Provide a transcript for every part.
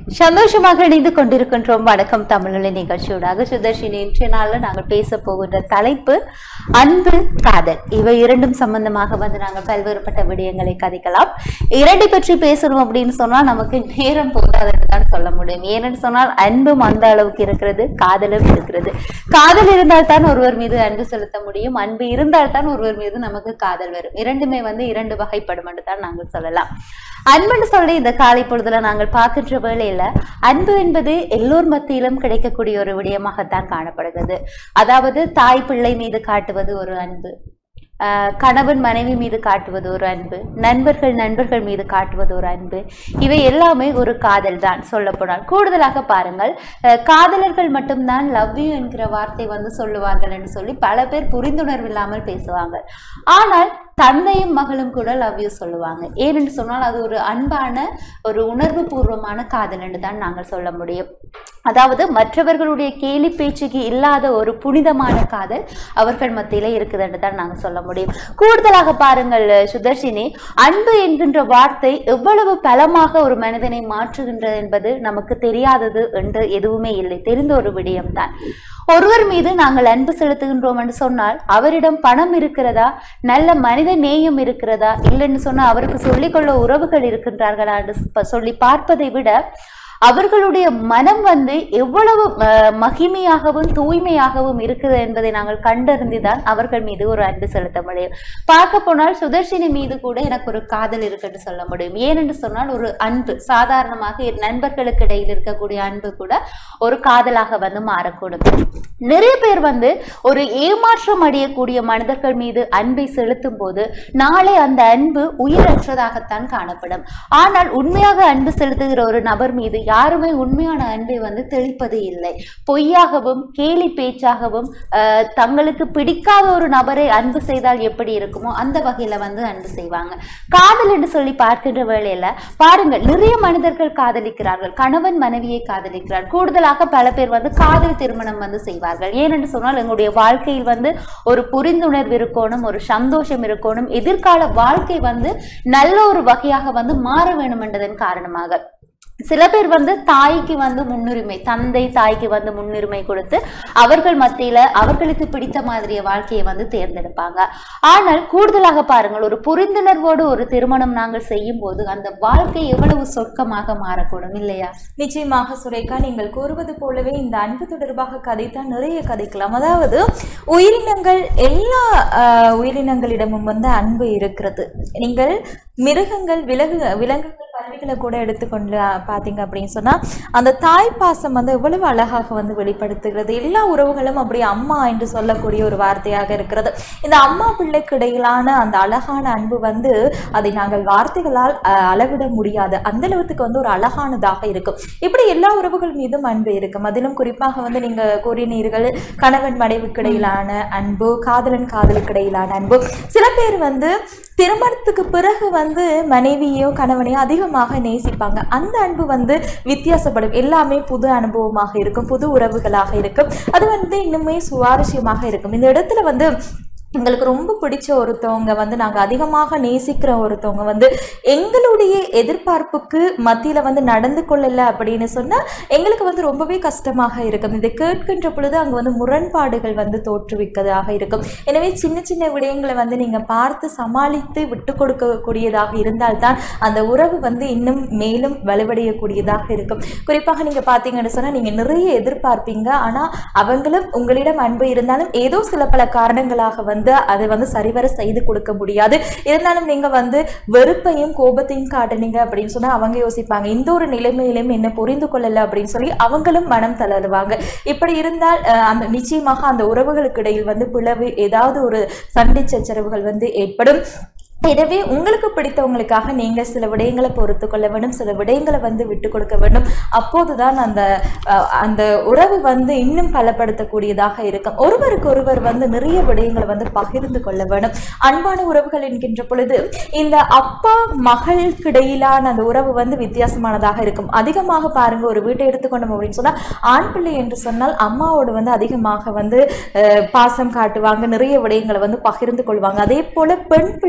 சந்தோஷமாக இணைந்து கொண்டிருக்கின்றோம் வணக்கம் தமிழொலி நிகழ்ச்சியோடாக சுதர்ஷினி இன்றைய நாள்ல நாங்கள் பேச போகின்ற தலைப்பு அன்பு காதல் இவை இரண்டும் சம்பந்தமாக வந்து நாங்கள் பல்வேறுபட்ட விடயங்களை கதைக்கலாம் இரண்டை பற்றி பேசணும் அப்படின்னு சொன்னா நமக்கு நேரம் போதாதுன்னு தான் சொல்ல முடியும் ஏனென்று சொன்னால் அன்பும் அந்த அளவுக்கு இருக்கிறது காதலும் இருக்கிறது காதல் இருந்தால் தான் ஒருவர் மீது அன்பு செலுத்த முடியும் அன்பு இருந்தால் தான் ஒருவர் மீது நமக்கு காதல் வரும் இரண்டுமே வந்து இரண்டு வகைப்படும் என்று தான் நாங்கள் சொல்லலாம் அன்புன்னு சொல்லி இந்த காலை பொழுதுல நாங்கள் பார்க்கின்ற வேளையில அன்பு என்பது எல்லோர் மத்தியிலும் கிடைக்கக்கூடிய ஒரு விடயமாகத்தான் காணப்படுகிறது அதாவது தாய் பிள்ளை மீது காட்டுவது ஒரு அன்பு ஆஹ் கணவன் மனைவி மீது காட்டுவது ஒரு அன்பு நண்பர்கள் நண்பர்கள் மீது காட்டுவது ஒரு அன்பு இவை எல்லாமே ஒரு காதல் தான் சொல்லப்போனால் கூடுதலாக பாருங்கள் ஆஹ் காதலர்கள் மட்டும்தான் லவ் யூ என்கிற வார்த்தை வந்து சொல்லுவார்கள் என்று சொல்லி பல பேர் புரிந்துணர்வு இல்லாமல் பேசுவாங்க ஆனால் தந்தையும் மகளும் கூட லவ் யூ சொல்லுவாங்க ஏனென்று சொன்னால் அது ஒரு அன்பான ஒரு உணர்வு பூர்வமான காதல் என்று தான் நாங்கள் சொல்ல முடியும் அதாவது மற்றவர்களுடைய கேலி பேச்சுக்கு இல்லாத ஒரு புனிதமான காதல் அவர்கள் மத்தியில இருக்குதுன்னு தான் நாங்க சொல்ல முடியும் கூடுதலாக பாருங்கள் சுதர்ஷினி அன்பு என்கின்ற வார்த்தை எவ்வளவு பலமாக ஒரு மனிதனை மாற்றுகின்றது என்பது நமக்கு தெரியாதது என்று எதுவுமே இல்லை தெரிந்த ஒரு விடயம்தான் ஒருவர் மீது நாங்கள் அன்பு செலுத்துகின்றோம் என்று சொன்னால் அவரிடம் பணம் இருக்கிறதா நல்ல மனித நேயம் இருக்கிறதா இல்லைன்னு சொன்னா அவருக்கு சொல்லிக்கொள்ள உறவுகள் இருக்கின்றார்களா என்று ப- சொல்லி பார்ப்பதை விட அவர்களுடைய மனம் வந்து எவ்வளவு அஹ், மகிமையாகவும் தூய்மையாகவும் இருக்குது என்பதை நாங்கள் கண்டறிந்துதான் அவர்கள் மீது ஒரு அன்பு செலுத்த முடியும் பார்க்க போனால் சுதர்ஷினி மீது கூட எனக்கு ஒரு காதல் இருக்குன்னு சொல்ல முடியும் ஏனென்று சொன்னால் ஒரு அன்பு சாதாரணமாக இரு நண்பர்களுக்கு இடையில் இருக்கக்கூடிய அன்பு கூட ஒரு காதலாக வந்து மாறக்கூடும் நிறைய பேர் வந்து ஒரு ஏமாற்றம் அடையக்கூடிய மனிதர்கள் மீது அன்பை செலுத்தும் போது நாளை அந்த அன்பு உயிரற்றதாகத்தான் காணப்படும் ஆனால் உண்மையாக அன்பு செலுத்துகிற ஒரு நபர் மீது யாருமே உண்மையான அன்பை வந்து தெளிப்பது இல்லை பொய்யாகவும் கேலி பேச்சாகவும் ஆஹ், தங்களுக்கு பிடிக்காத ஒரு நபரை அன்பு செய்தால் எப்படி இருக்குமோ அந்த வகையில வந்து அன்பு செய்வாங்க காதல் என்று சொல்லி பார்க்கின்ற வேளையில பாருங்கள் நிறைய மனிதர்கள் காதலிக்கிறார்கள் கணவன் மனைவியை காதலிக்கிறார் கூடுதலாக பல பேர் வந்து காதல் திருமணம் வந்து செய்வார்கள் ஏனென்று சொன்னால் எங்களுடைய வாழ்க்கையில் வந்து ஒரு புரிந்துணர்வு இருக்கணும் ஒரு சந்தோஷம் இருக்கணும் எதிர்கால வாழ்க்கை வந்து நல்ல ஒரு வகையாக வந்து மாற வேண்டும் என்றதன் காரணமாக சில பேர் வந்து தாய்க்கு வந்து முன்னுரிமை தந்தை தாய்க்கு வந்து முன்னுரிமை கொடுத்து அவர்கள் மத்தியில அவர்களுக்கு பிடித்த மாதிரிய வாழ்க்கையை வந்து தேர்ந்தெடுப்பாங்க ஆனால் கூடுதலாக பாருங்கள் ஒரு புரிந்துணர்வோடு ஒரு திருமணம் நாங்கள் செய்யும் போது அந்த வாழ்க்கை எவ்வளவு சொர்க்கமாக மாறக்கூடும் இல்லையா நிச்சயமாக சுரேகா நீங்கள் கூறுவது போலவே இந்த அன்பு தொடர்பாக கதைத்தான் நிறைய கதைக்கலாம் அதாவது உயிரினங்கள் எல்லா ஆஹ், உயிரினங்களிடமும் வந்து அன்பு இருக்கிறது நீங்கள் மிருகங்கள் விலகு விலங்குகள் பறவைகளை கூட எடுத்துக்கொண்டு ஆஹ், பார்த்தீங்க அப்படின்னு சொன்னா அந்த தாய் பாசம் வந்து எவ்வளவு அழகாக வந்து வெளிப்படுத்துகிறது எல்லா உறவுகளும் அப்படி அம்மா என்று சொல்லக்கூடிய ஒரு வார்த்தையாக இருக்கிறது இந்த அம்மா பிள்ளைக்கு இடையிலான அந்த அழகான அன்பு வந்து அதை நாங்கள் வார்த்தைகளால் ஆஹ், அளவிட முடியாது அந்த அளவுக்கு வந்து ஒரு அழகானதாக இருக்கும் இப்படி எல்லா உறவுகள் மீதும் அன்பு இருக்கும் அதிலும் குறிப்பாக வந்து நீங்க கூறினீர்கள் கணவன் மனைவிக்கு இடையிலான அன்பு காதலன் காதலுக்கு இடையிலான அன்பு சில பேர் வந்து திருமணத்துக்கு பிறகு வந்து மனைவியோ கணவனையோ அதிகமாக நேசிப்பாங்க அந்த அன்பு வந்து வித்தியாசப்படும் எல்லாமே புது அனுபவமாக இருக்கும் புது உறவுகளாக இருக்கும் அது வந்து இன்னுமே சுவாரஸ்யமாக இருக்கும் இந்த இடத்துல வந்து எங்களுக்கு ரொம்ப பிடிச்ச ஒருத்தவங்க வந்து நாங்கள் அதிகமாக நேசிக்கிற ஒருத்தவங்க வந்து எங்களுடைய எதிர்பார்ப்புக்கு மத்தியில் வந்து நடந்து கொள்ளலை அப்படின்னு சொன்னால் எங்களுக்கு வந்து ரொம்பவே கஷ்டமாக இருக்கும் இதை கேட்கின்ற பொழுது அங்கே வந்து முரண்பாடுகள் வந்து தோற்றுவிக்கிறதாக இருக்கும் எனவே சின்ன சின்ன விடயங்களை வந்து நீங்கள் பார்த்து சமாளித்து விட்டு கொடுக்கக்கூடியதாக இருந்தால்தான் அந்த உறவு வந்து இன்னும் மேலும் வலுவடையக்கூடியதாக இருக்கும் குறிப்பாக நீங்கள் பார்த்தீங்கன்னு சொன்னால் நீங்கள் நிறைய எதிர்பார்ப்பீங்க ஆனால் அவங்களும் உங்களிடம் அன்பு இருந்தாலும் ஏதோ சில பல காரணங்களாக வந்து அதை வந்து சரிவர செய்து கொடுக்க முடியாது இருந்தாலும் நீங்க வந்து வெறுப்பையும் கோபத்தையும் காட்டுனீங்க அப்படின்னு சொன்னா அவங்க யோசிப்பாங்க இந்த ஒரு நிலைமையிலும் என்ன புரிந்து கொள்ளல அப்படின்னு சொல்லி அவங்களும் மனம் தளருவாங்க இப்படி இருந்தால் அஹ், அந்த நிச்சயமாக அந்த உறவுகளுக்கு இடையில் வந்து பிளவு ஏதாவது ஒரு சண்டை சச்சரவுகள் வந்து ஏற்படும் எனவே உங்களுக்கு பிடித்தவங்களுக்காக நீங்கள் சில விடயங்களை பொறுத்து கொள்ள வேண்டும் சில விடயங்களை வந்து விட்டு கொடுக்க வேண்டும் அப்போதுதான் அந்த அஹ், அந்த உறவு வந்து இன்னும் பலப்படுத்தக்கூடியதாக இருக்கும் ஒருவருக்கு ஒருவர் வந்து நிறைய விடயங்களை வந்து பகிர்ந்து கொள்ள வேண்டும் அன்பான உறவுகள் என்கின்ற பொழுது இந்த அப்பா மகளுக்கு இடையிலான அந்த உறவு வந்து வித்தியாசமானதாக இருக்கும் அதிகமாக பாருங்க ஒரு வீட்டை எடுத்துக்கொண்டோம் அப்படின்னு சொன்னால் ஆண் பிள்ளை என்று சொன்னால் அம்மாவோடு வந்து அதிகமாக வந்து அஹ், பாசம் காட்டுவாங்க நிறைய விடயங்களை வந்து பகிர்ந்து கொள்வாங்க அதே போல பெண் பிள்ளைகள் என்று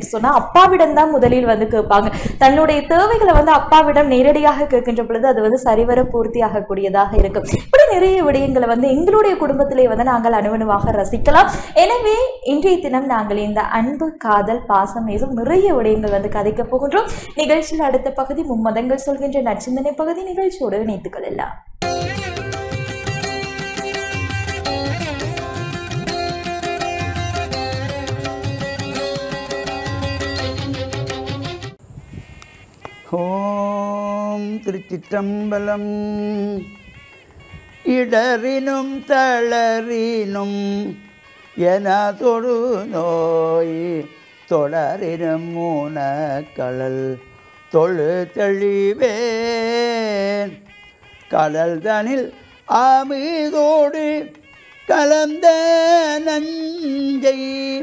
என்று சொன்னா அப்பாவிடம் தான் முதலில் வந்து கேட்பாங்க தன்னுடைய தேவைகளை வந்து அப்பாவிடம் நேரடியாக கேட்கின்ற பொழுது அது வந்து சரிவர பூர்த்தி ஆகக்கூடியதாக இருக்கும் இப்படி நிறைய விடயங்களை வந்து எங்களுடைய குடும்பத்திலே வந்து நாங்கள் அணுவணுவாக ரசிக்கலாம் எனவே இன்றைய தினம் நாங்கள் இந்த அன்பு காதல் பாசம் நேசம் நிறைய விடயங்கள் வந்து கதைக்க போகின்றோம் நிகழ்ச்சியில் அடுத்த பகுதி மும்மதங்கள் சொல்கின்ற நச்சிந்தனை பகுதி நிகழ்ச்சியோடு இணைத்துக் கொள்ளலாம் ஓம் திருச்சிற்றம்பலம் இடறினும் தளறினும் என தொடு நோய் தொடரினும் மூனக்கடல் தொழு தெளிவேன் கடல் தனில் அமிதோடு கலந்த நஞ்சை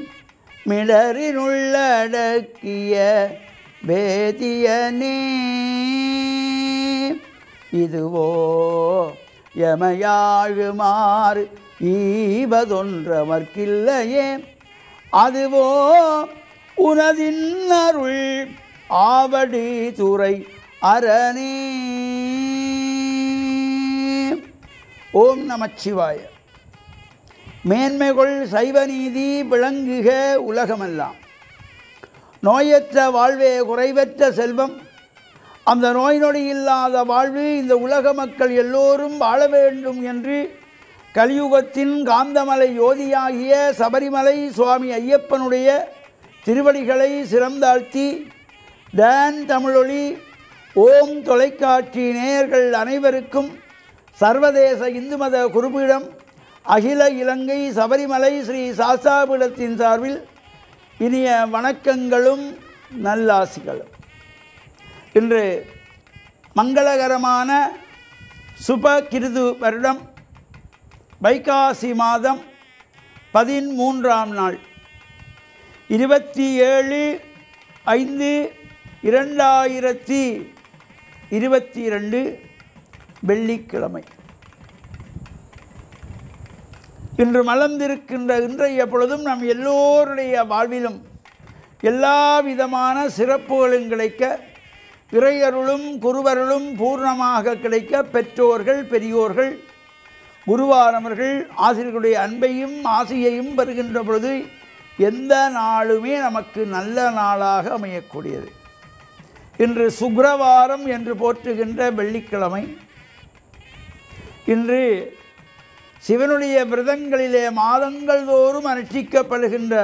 மிடரினுள்ளடக்கிய வேதியனே இதுவோ எமையாழுமாறு ஈவதொன்றமர்க்கில்லையே அதுவோ உனதின் அருள் ஆவடி துறை அரணே ஓம் நமச்சிவாய மேன்மைகள் சைவநீதி விளங்குக உலகமெல்லாம் நோயற்ற வாழ்வே குறைவற்ற செல்வம் அந்த நோய் நொடி இல்லாத வாழ்வு இந்த உலக மக்கள் எல்லோரும் வாழ வேண்டும் என்று கலியுகத்தின் காந்தமலை யோதியாகிய சபரிமலை சுவாமி ஐயப்பனுடைய திருவடிகளை சிறந்தாழ்த்தி டான் தமிழொலி ஓம் தொலைக்காட்சி நேயர்கள் அனைவருக்கும் சர்வதேச இந்து மத குருபீடம் அகில இலங்கை சபரிமலை ஸ்ரீ சாஸ்தாபீடத்தின் சார்பில் இனிய வணக்கங்களும் நல்லாசிகளும் இன்று மங்களகரமான சுப கிருது வருடம் வைகாசி மாதம் பதிமூன்றாம் நாள் இருபத்தி ஏழு ஐந்து இரண்டாயிரத்தி இருபத்தி இரண்டு வெள்ளிக்கிழமை இன்று மலர்ந்திருக்கின்ற இன்றைய பொழுதும் நம் எல்லோருடைய வாழ்விலும் எல்லா விதமான சிறப்புகளும் கிடைக்க இறையருளும் குருவருளும் பூர்ணமாக கிடைக்க பெற்றோர்கள் பெரியோர்கள் குருவானவர்கள் ஆசிரியர்களுடைய அன்பையும் ஆசையையும் பெறுகின்ற பொழுது எந்த நாளுமே நமக்கு நல்ல நாளாக அமையக்கூடியது இன்று சுக்கிரவாரம் என்று போற்றுகின்ற வெள்ளிக்கிழமை இன்று சிவனுடைய விரதங்களிலே மாதங்கள் தோறும் அனுஷ்டிக்கப்படுகின்ற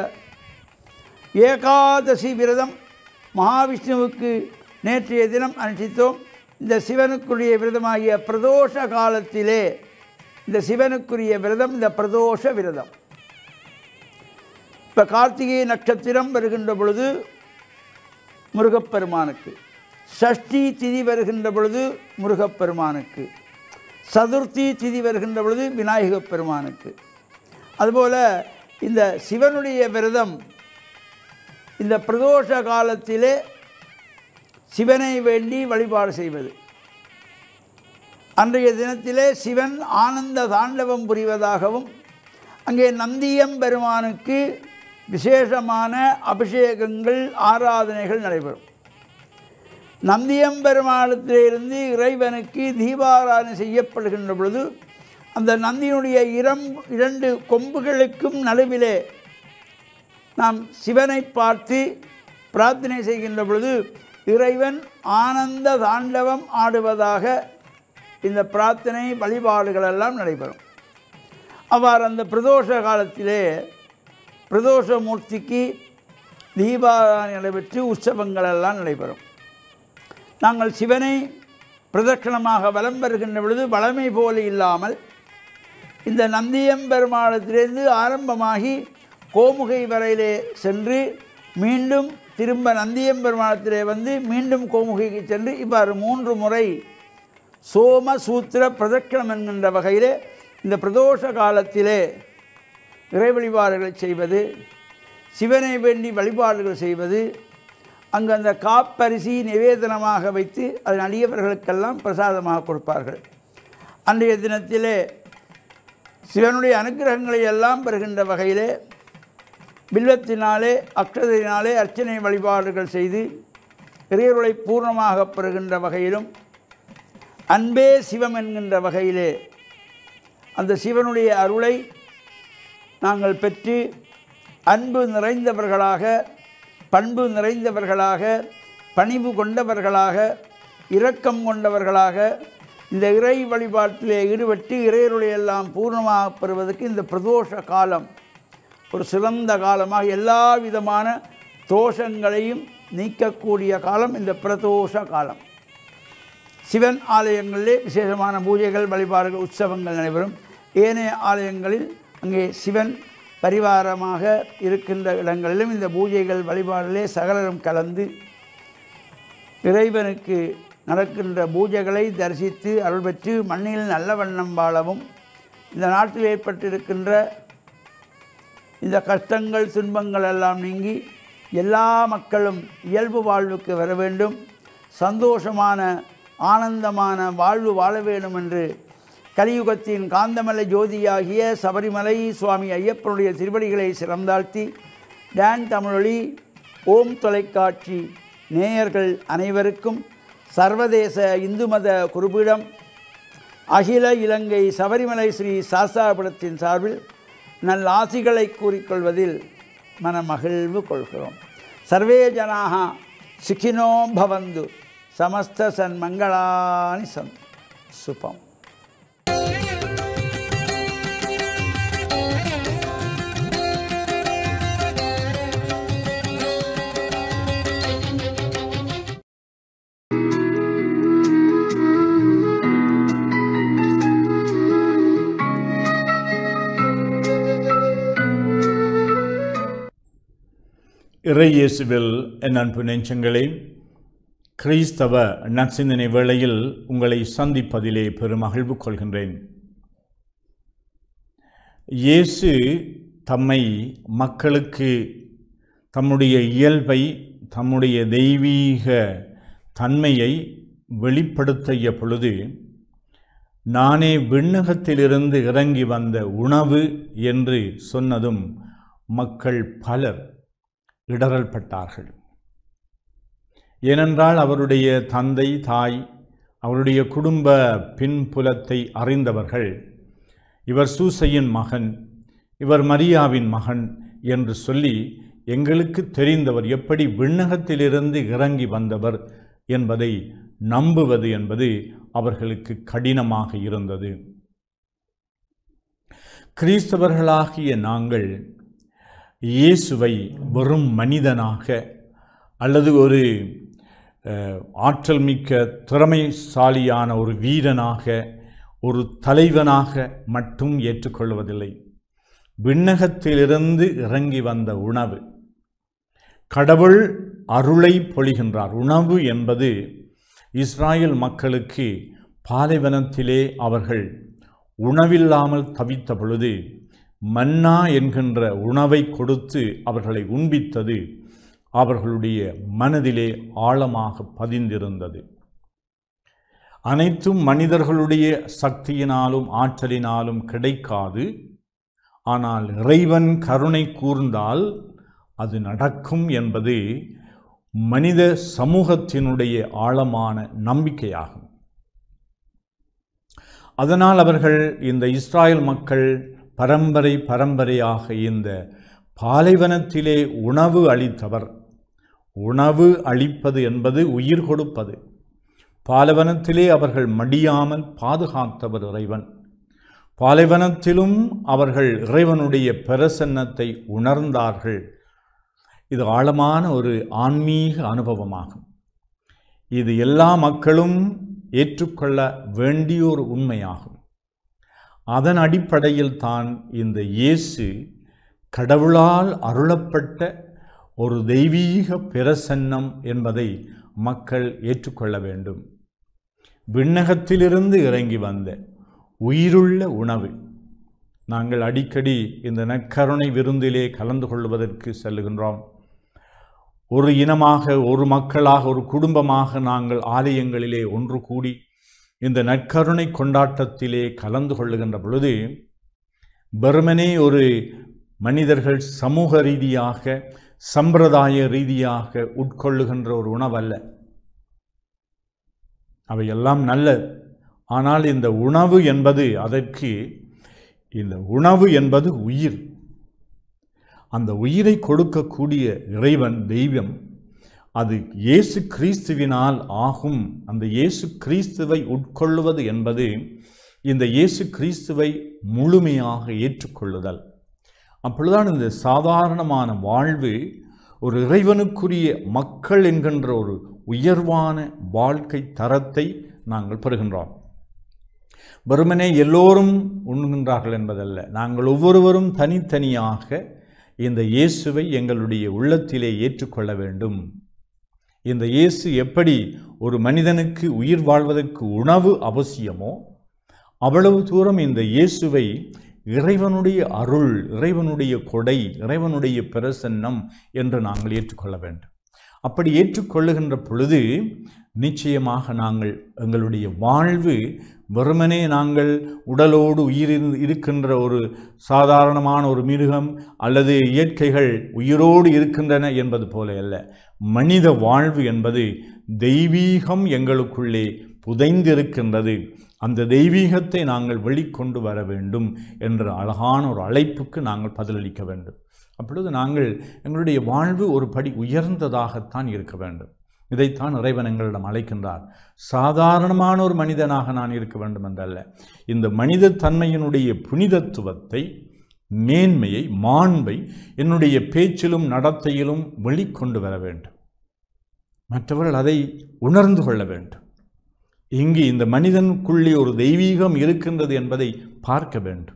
ஏகாதசி விரதம் மகாவிஷ்ணுவுக்கு நேற்றைய தினம் அனுஷ்டித்தோம் இந்த சிவனுக்குரிய விரதமாகிய பிரதோஷ காலத்திலே இந்த சிவனுக்குரிய விரதம் இந்த பிரதோஷ விரதம் இப்போ கார்த்திகை நட்சத்திரம் வருகின்ற பொழுது முருகப்பெருமானுக்கு ஷஷ்டி திதி வருகின்ற பொழுது முருகப்பெருமானுக்கு சதுர்த்தி திதி வருகின்ற பொழுது விநாயகப் பெருமானுக்கு அதுபோல் இந்த சிவனுடைய விரதம் இந்த பிரதோஷ காலத்திலே சிவனை வேண்டி வழிபாடு செய்வது அன்றைய தினத்திலே சிவன் ஆனந்த தாண்டவம் புரிவதாகவும் அங்கே நந்தியம் பெருமானுக்கு விசேஷமான அபிஷேகங்கள் ஆராதனைகள் நடைபெறும் நந்தியம்பெருமாளத்திலிருந்து இறைவனுக்கு தீபாராதனை செய்யப்படுகின்ற பொழுது அந்த நந்தியினுடைய இரம் இரண்டு கொம்புகளுக்கும் நடுவிலே நாம் சிவனை பார்த்து பிரார்த்தனை செய்கின்ற பொழுது இறைவன் ஆனந்த தாண்டவம் ஆடுவதாக இந்த பிரார்த்தனை வழிபாடுகளெல்லாம் நடைபெறும் அவ்வாறு அந்த பிரதோஷ காலத்திலே பிரதோஷ மூர்த்திக்கு தீபாராதனை நடைபெற்று உற்சவங்கள் எல்லாம் நடைபெறும் நாங்கள் சிவனை பிரதட்சணமாக வலம் வருகின்ற பொழுது வளமை போல இல்லாமல் இந்த நந்தியம்பெருமாளத்திலிருந்து ஆரம்பமாகி கோமுகை வரையிலே சென்று மீண்டும் திரும்ப நந்தியம்பெருமாளத்திலே வந்து மீண்டும் கோமுகைக்கு சென்று இவ்வாறு மூன்று முறை சோம சூத்திர பிரதட்சணம் என்கின்ற வகையிலே இந்த பிரதோஷ காலத்திலே இறை வழிபாடுகளை செய்வது சிவனை வேண்டி வழிபாடுகள் செய்வது அங்கு அந்த காப்பரிசி நிவேதனமாக வைத்து அதன் அடியவர்களுக்கெல்லாம் பிரசாதமாக கொடுப்பார்கள் அன்றைய தினத்திலே சிவனுடைய அனுக்கிரகங்களை எல்லாம் பெறுகின்ற வகையிலே பில்வத்தினாலே அக்ஷதையினாலே அர்ச்சனை வழிபாடுகள் செய்து இறையருளை பூர்ணமாக பெறுகின்ற வகையிலும் அன்பே சிவம் என்கின்ற வகையிலே அந்த சிவனுடைய அருளை நாங்கள் பெற்று அன்பு நிறைந்தவர்களாக பண்பு நிறைந்தவர்களாக பணிவு கொண்டவர்களாக இரக்கம் கொண்டவர்களாக இந்த இறை வழிபாட்டிலே ஈடுபட்டு இறையருளை எல்லாம் பூர்ணமாக பெறுவதற்கு இந்த பிரதோஷ காலம் ஒரு சிறந்த காலமாக எல்லா விதமான தோஷங்களையும் நீக்கக்கூடிய காலம் இந்த பிரதோஷ காலம் சிவன் ஆலயங்களிலே விசேஷமான பூஜைகள் வழிபாடுகள் உற்சவங்கள் நடைபெறும் ஏனைய ஆலயங்களில் அங்கே சிவன் பரிவாரமாக இருக்கின்ற இடங்களிலும் இந்த பூஜைகள் வழிபாடிலே சகலரும் கலந்து இறைவனுக்கு நடக்கின்ற பூஜைகளை தரிசித்து அருள் பெற்று மண்ணில் நல்ல வண்ணம் வாழவும் இந்த நாட்டில் ஏற்பட்டிருக்கின்ற இந்த கஷ்டங்கள் துன்பங்கள் எல்லாம் நீங்கி எல்லா மக்களும் இயல்பு வாழ்வுக்கு வர வேண்டும் சந்தோஷமான ஆனந்தமான வாழ்வு வாழ வேண்டும் என்று கலியுகத்தின் காந்தமலை ஜோதியாகிய சபரிமலை சுவாமி ஐயப்பனுடைய திருவடிகளை சிறந்தாழ்த்தி டான் தமிழொலி ஓம் தொலைக்காட்சி நேயர்கள் அனைவருக்கும் சர்வதேச இந்து மத குருபீடம் அகில இலங்கை சபரிமலை ஸ்ரீ சாஸ்தாபுரத்தின் சார்பில் நல் ஆசிகளை கூறிக்கொள்வதில் மனமகிழ்வு கொள்கிறோம் சர்வே ஜனாக சுகினோ பவந்து சமஸ்த சன்மங்களானி சம் சுபம் இறையேசுவில் என் அன்பு நெஞ்சங்களே கிறிஸ்தவ நற்சிந்தனை வேளையில் உங்களை சந்திப்பதிலே பெருமகிழ்வு கொள்கின்றேன் இயேசு தம்மை மக்களுக்கு தம்முடைய இயல்பை தம்முடைய தெய்வீக தன்மையை வெளிப்படுத்திய பொழுது நானே விண்ணகத்திலிருந்து இறங்கி வந்த உணவு என்று சொன்னதும் மக்கள் பலர் இடறல் பட்டார்கள் ஏனென்றால் அவருடைய தந்தை தாய் அவருடைய குடும்ப பின்புலத்தை அறிந்தவர்கள் இவர் சூசையின் மகன் இவர் மரியாவின் மகன் என்று சொல்லி எங்களுக்கு தெரிந்தவர் எப்படி விண்ணகத்திலிருந்து இறங்கி வந்தவர் என்பதை நம்புவது என்பது அவர்களுக்கு கடினமாக இருந்தது கிறிஸ்தவர்களாகிய நாங்கள் இயேசுவை வெறும் மனிதனாக அல்லது ஒரு அஹ், ஆற்றல் மிக்க திறமைசாலியான ஒரு வீரனாக ஒரு தலைவனாக மட்டும் ஏற்றுக்கொள்வதில்லை விண்ணகத்திலிருந்து இறங்கி வந்த உணவு கடவுள் அருளை பொழிகின்றார் உணவு என்பது இஸ்ராயல் மக்களுக்கு பாலைவனத்திலே அவர்கள் உணவில்லாமல் தவித்த பொழுது மன்னா என்கின்ற உணவை கொடுத்து அவர்களை உண்பித்தது அவர்களுடைய மனதிலே ஆழமாக பதிந்திருந்தது அனைத்தும் மனிதர்களுடைய சக்தியினாலும் ஆற்றலினாலும் கிடைக்காது ஆனால் இறைவன் கருணை கூர்ந்தால் அது நடக்கும் என்பது மனித சமூகத்தினுடைய ஆழமான நம்பிக்கையாகும் அதனால் அவர்கள் இந்த இஸ்ராயல் மக்கள் பரம்பரை பரம்பரையாக இந்த பாலைவனத்திலே உணவு அளித்தவர் உணவு அளிப்பது என்பது உயிர் கொடுப்பது பாலைவனத்திலே அவர்கள் மடியாமல் பாதுகாத்தவர் இறைவன் பாலைவனத்திலும் அவர்கள் இறைவனுடைய பிரசன்னத்தை உணர்ந்தார்கள் இது ஆழமான ஒரு ஆன்மீக அனுபவமாகும் இது எல்லா மக்களும் ஏற்றுக்கொள்ள வேண்டிய ஒரு உண்மையாகும் அதன் அடிப்படையில் தான் இந்த இயேசு கடவுளால் அருளப்பட்ட ஒரு தெய்வீக பிரசன்னம் என்பதை மக்கள் ஏற்றுக்கொள்ள வேண்டும் விண்ணகத்திலிருந்து இறங்கி வந்த உயிருள்ள உணவு நாங்கள் அடிக்கடி இந்த நற்கருணை விருந்திலே கலந்து கொள்வதற்கு செல்லுகின்றோம் ஒரு இனமாக ஒரு மக்களாக ஒரு குடும்பமாக நாங்கள் ஆலயங்களிலே ஒன்று கூடி இந்த நற்கருணை கொண்டாட்டத்திலே கலந்து கொள்ளுகின்ற பொழுது வெறுமனே ஒரு மனிதர்கள் சமூக ரீதியாக சம்பிரதாய ரீதியாக உட்கொள்ளுகின்ற ஒரு உணவல்ல அவையெல்லாம் நல்லது ஆனால் இந்த உணவு என்பது அதற்கு இந்த உணவு என்பது உயிர் அந்த உயிரை கொடுக்கக்கூடிய இறைவன் தெய்வம் அது இயேசு கிறிஸ்துவினால் ஆகும் அந்த இயேசு கிறிஸ்துவை உட்கொள்ளுவது என்பது இந்த இயேசு கிறிஸ்துவை முழுமையாக ஏற்றுக்கொள்ளுதல் அப்பொழுதுதான் இந்த சாதாரணமான வாழ்வு ஒரு இறைவனுக்குரிய மக்கள் என்கின்ற ஒரு உயர்வான வாழ்க்கை தரத்தை நாங்கள் பெறுகின்றோம் வெறுமனே எல்லோரும் உண்கின்றார்கள் என்பதல்ல நாங்கள் ஒவ்வொருவரும் தனித்தனியாக இந்த இயேசுவை எங்களுடைய உள்ளத்திலே ஏற்றுக்கொள்ள வேண்டும் இந்த இயேசு எப்படி ஒரு மனிதனுக்கு உயிர் வாழ்வதற்கு உணவு அவசியமோ அவ்வளவு தூரம் இந்த இயேசுவை இறைவனுடைய அருள் இறைவனுடைய கொடை இறைவனுடைய பிரசன்னம் என்று நாங்கள் ஏற்றுக்கொள்ள வேண்டும் அப்படி ஏற்றுக்கொள்ளுகின்ற பொழுது நிச்சயமாக நாங்கள் எங்களுடைய வாழ்வு வெறுமனே நாங்கள் உடலோடு உயிர் இருக்கின்ற ஒரு சாதாரணமான ஒரு மிருகம் அல்லது இயற்கைகள் உயிரோடு இருக்கின்றன என்பது போல அல்ல மனித வாழ்வு என்பது தெய்வீகம் எங்களுக்குள்ளே புதைந்திருக்கின்றது அந்த தெய்வீகத்தை நாங்கள் வெளிக்கொண்டு வர வேண்டும் என்ற அழகான ஒரு அழைப்புக்கு நாங்கள் பதிலளிக்க வேண்டும் அப்பொழுது நாங்கள் எங்களுடைய வாழ்வு ஒரு படி உயர்ந்ததாகத்தான் இருக்க வேண்டும் இதைத்தான் இறைவன் எங்களிடம் அழைக்கின்றார் சாதாரணமான ஒரு மனிதனாக நான் இருக்க வேண்டும் என்றல்ல இந்த மனித தன்மையினுடைய புனிதத்துவத்தை மேன்மையை மாண்பை என்னுடைய பேச்சிலும் நடத்தையிலும் வெளிக்கொண்டு வர வேண்டும் மற்றவர்கள் அதை உணர்ந்து கொள்ள வேண்டும் இங்கு இந்த மனிதனுக்குள்ளே ஒரு தெய்வீகம் இருக்கின்றது என்பதை பார்க்க வேண்டும்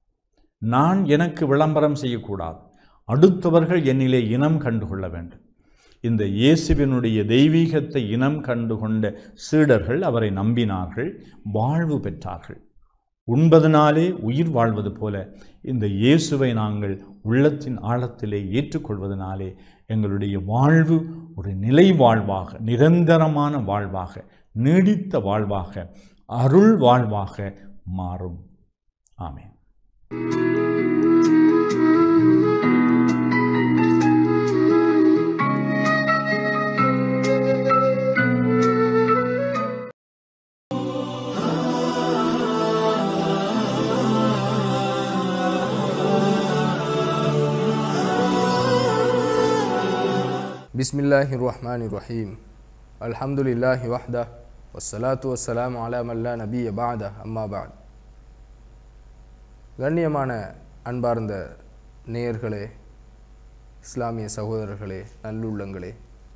நான் எனக்கு விளம்பரம் செய்யக்கூடாது அடுத்தவர்கள் என்னிலே இனம் கண்டுகொள்ள வேண்டும் இந்த இயேசுவினுடைய தெய்வீகத்தை இனம் கண்டு கொண்ட சீடர்கள் அவரை நம்பினார்கள் வாழ்வு பெற்றார்கள் உண்பதனாலே உயிர் வாழ்வது போல இந்த இயேசுவை நாங்கள் உள்ளத்தின் ஆழத்திலே ஏற்றுக்கொள்வதனாலே எங்களுடைய வாழ்வு ஒரு நிலை வாழ்வாக நிரந்தரமான வாழ்வாக நீடித்த வாழ்வாக அருள் வாழ்வாக மாறும் ஆமென் بسم الله الرحمن الرحيم الحمد لله وحده والصلاة والسلام على من لا نبي بعده أما بعد கண்ணியமான அன்பார்ந்த நேயர்களே இஸ்லாமிய சகோதரர்களே நல்லுள்ளங்களே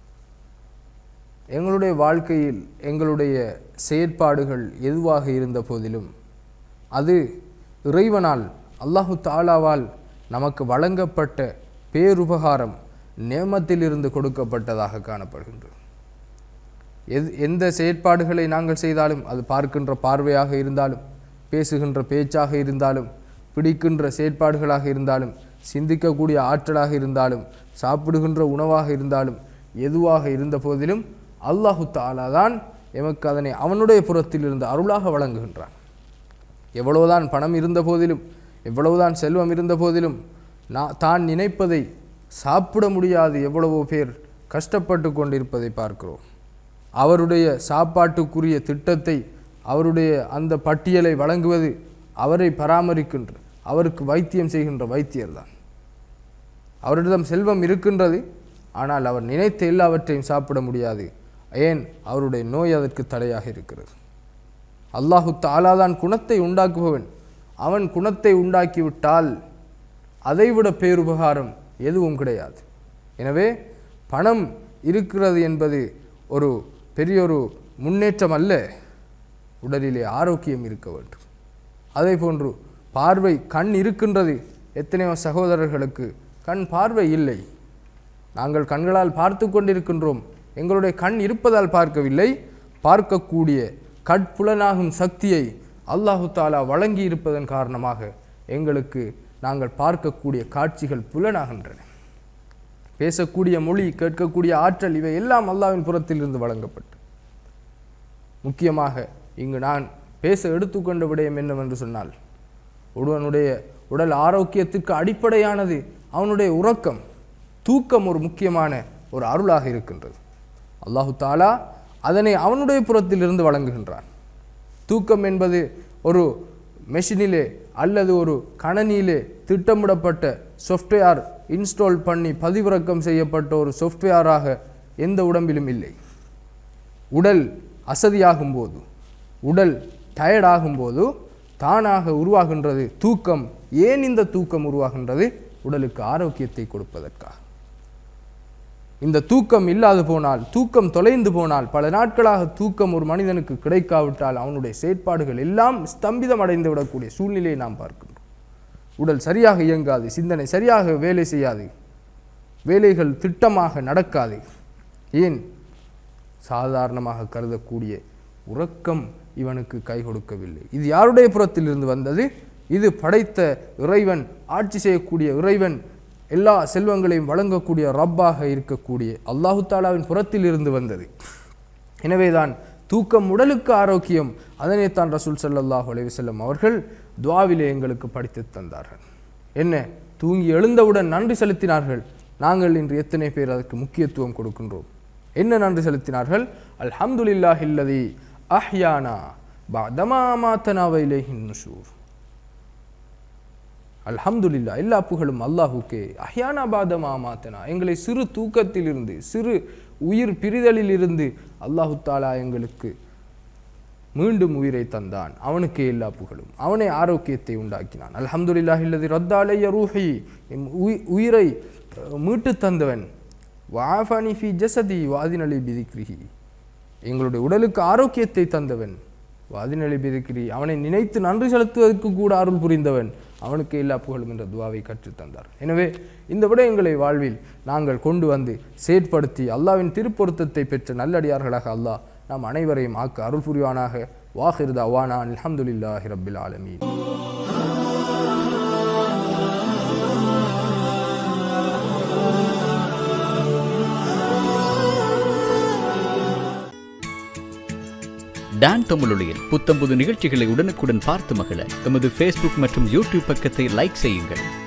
எங்களுடைய வாழ்க்கையில் எங்களுடைய செயற்பாடுகள் எதுவாக இருந்த போதிலும் அது இறைவனால் அல்லாஹு தாலாவால் நமக்கு வழங்கப்பட்ட பேருபகாரம் நேமத்திலிருந்து கொடுக்கப்பட்டதாக காணப்படுகின்றது எது எந்த செயற்பாடுகளை நாங்கள் செய்தாலும் அது பார்க்கின்ற பார்வையாக இருந்தாலும் பேசுகின்ற பேச்சாக இருந்தாலும் பிடிக்கின்ற செயற்பாடுகளாக இருந்தாலும் சிந்திக்கக்கூடிய ஆற்றலாக இருந்தாலும் சாப்பிடுகின்ற உணவாக இருந்தாலும் எதுவாக இருந்த போதிலும் அல்லாஹு தாலா தான் எமக்கு அதனை அவனுடைய புறத்தில் இருந்து அருளாக வழங்குகின்றான் எவ்வளவுதான் பணம் இருந்த போதிலும் எவ்வளவுதான் செல்வம் இருந்த போதிலும் நான் தான் நினைப்பதை சாப்பிட முடியாது எவ்வளவோ பேர் கஷ்டப்பட்டு கொண்டிருப்பதை பார்க்கிறோம் அவருடைய சாப்பாட்டுக்குரிய திட்டத்தை அவருடைய அந்த பட்டியலை வழங்குவது அவரை பராமரிக்கின்ற அவருக்கு வைத்தியம் செய்கின்ற வைத்தியர் தான் அவரிடம் செல்வம் இருக்கின்றது ஆனால் அவர் நினைத்த எல்லாவற்றையும் சாப்பிட முடியாது ஏன் அவருடைய நோய் அதற்கு தடையாக இருக்கிறது அல்லாஹு தாலாதான் குணத்தை உண்டாக்குபவன் அவன் குணத்தை உண்டாக்கிவிட்டால் அதைவிட பேருபகாரம் எதுவும் கிடையாது எனவே பணம் இருக்கிறது என்பது ஒரு பெரிய ஒரு முன்னேற்றம் அல்ல உடலிலே ஆரோக்கியம் இருக்க வேண்டும் அதே போன்று பார்வை கண் இருக்கின்றது எத்தனையோ சகோதரர்களுக்கு கண் பார்வை இல்லை நாங்கள் கண்களால் பார்த்து கொண்டிருக்கின்றோம் எங்களுடைய கண் இருப்பதால் பார்க்கவில்லை பார்க்கக்கூடிய கட்புலனாகும் சக்தியை அல்லாஹு தாலா வழங்கி இருப்பதன் காரணமாக எங்களுக்கு நாங்கள் பார்க்கக்கூடிய காட்சிகள் புலனாகின்றன பேசக்கூடிய மொழி கேட்கக்கூடிய ஆற்றல் இவை எல்லாம் அல்லாவின் புறத்திலிருந்து வழங்கப்பட்டு முக்கியமாக இங்கு நான் பேச எடுத்துக்கொண்ட விடயம் என்னவென்று சொன்னால் ஒருவனுடைய உடல் ஆரோக்கியத்திற்கு அடிப்படையானது அவனுடைய உறக்கம் தூக்கம் ஒரு முக்கியமான ஒரு அருளாக இருக்கின்றது அல்லாஹு தாலா அதனை அவனுடைய புறத்திலிருந்து வழங்குகின்றான் தூக்கம் என்பது ஒரு மெஷினிலே அல்லது ஒரு கணனியிலே திட்டமிடப்பட்ட சாஃப்ட்வேர் இன்ஸ்டால் பண்ணி பதிவிறக்கம் செய்யப்பட்ட ஒரு சாஃப்ட்வேராக எந்த உடம்பிலும் இல்லை உடல் அசதியாகும் போது உடல் டயர்டாகும் போது தானாக உருவாகின்றது தூக்கம் ஏன் இந்த தூக்கம் உருவாகின்றது உடலுக்கு ஆரோக்கியத்தை கொடுப்பதற்காக இந்த தூக்கம் இல்லாது போனால் தூக்கம் தொலைந்து போனால் பல நாட்களாக தூக்கம் ஒரு மனிதனுக்கு கிடைக்காவிட்டால் அவனுடைய செயற்பாடுகள் எல்லாம் ஸ்தம்பிதம் அடைந்து விடக்கூடிய சூழ்நிலையை நாம் பார்க்கின்றோம் உடல் சரியாக இயங்காது சிந்தனை சரியாக வேலை செய்யாது வேலைகள் திட்டமாக நடக்காது ஏன் சாதாரணமாக கருதக்கூடிய உறக்கம் இவனுக்கு கை கொடுக்கவில்லை இது யாருடைய புறத்திலிருந்து வந்தது இது படைத்த இறைவன் ஆட்சி செய்யக்கூடிய இறைவன் எல்லா செல்வங்களையும் வழங்கக்கூடிய ரப்பாக இருக்கக்கூடிய அல்லாஹு தாலாவின் புறத்தில் இருந்து வந்தது எனவேதான் தூக்கம் உடலுக்கு ஆரோக்கியம் அதனைத்தான் ரசூல் ஸல்லல்லாஹு அலைஹி வஸல்லம் அவர்கள் துவாவிலே எங்களுக்கு படித்து தந்தார்கள் என்ன தூங்கி எழுந்தவுடன் நன்றி செலுத்தினார்கள் நாங்கள் இன்று எத்தனை பேர் அதற்கு முக்கியத்துவம் கொடுக்கின்றோம் என்ன நன்றி செலுத்தினார்கள் அல்ஹம்துலில்லாஹி இல்லதி அஹ்யானா பஅதமா மாத்தனா வைலேஹின் நுஷூர் அல்ஹம்துலில்லா எல்லா புகழும் அல்லாஹுக்கே அஹ்யானா பாதமா மாத்தனா எங்களை சிறு தூக்கத்திலிருந்து சிறு உயிர் பிரிதலில் இருந்து அல்லாஹு தாலா எங்களுக்கு மீண்டும் உயிரை தந்தான் அவனுக்கே எல்லா புகழும் அவனே ஆரோக்கியத்தை உண்டாக்கினான் அல்ஹம்துலில்லாஹி இல்லதி ரத்தாலைய ரூஹி எம் உயி- உயிரை அஹ், மீட்டு தந்தவன் வாஃபனி ஃபி ஜசதி வாதினலி பிதிக்ரிஹி எங்களுடைய உடலுக்கு ஆரோக்கியத்தை தந்தவன் வாதினலி பிதிக்ரி அவனை நினைத்து நன்றி செலுத்துவதற்கு கூட அருள் புரிந்தவன் அவனுக்கு எல்லா புகழும் என்ற துவாவை கற்றுத் தந்தார் எனவே இந்த விடயங்களை வாழ்வில் நாங்கள் கொண்டு வந்து செயற்படுத்தி அல்லாவின் திருப்பொருத்தத்தை பெற்ற நல்லடியார்களாக அல்லாஹ் நாம் அனைவரையும் ஆக்க அருள் புரிவானாக வாஹிருதா அவானா அல்ஹம்துலில்லாஹி ரப்பில் ஆலமீன் டான் தமிழொலியில் புத்தம்புது நிகழ்ச்சிகளை உடனுக்குடன் பார்த்து மகிழ எமது ஃபேஸ்புக் மற்றும் யூடியூப் பக்கத்தை லைக் செய்யுங்கள்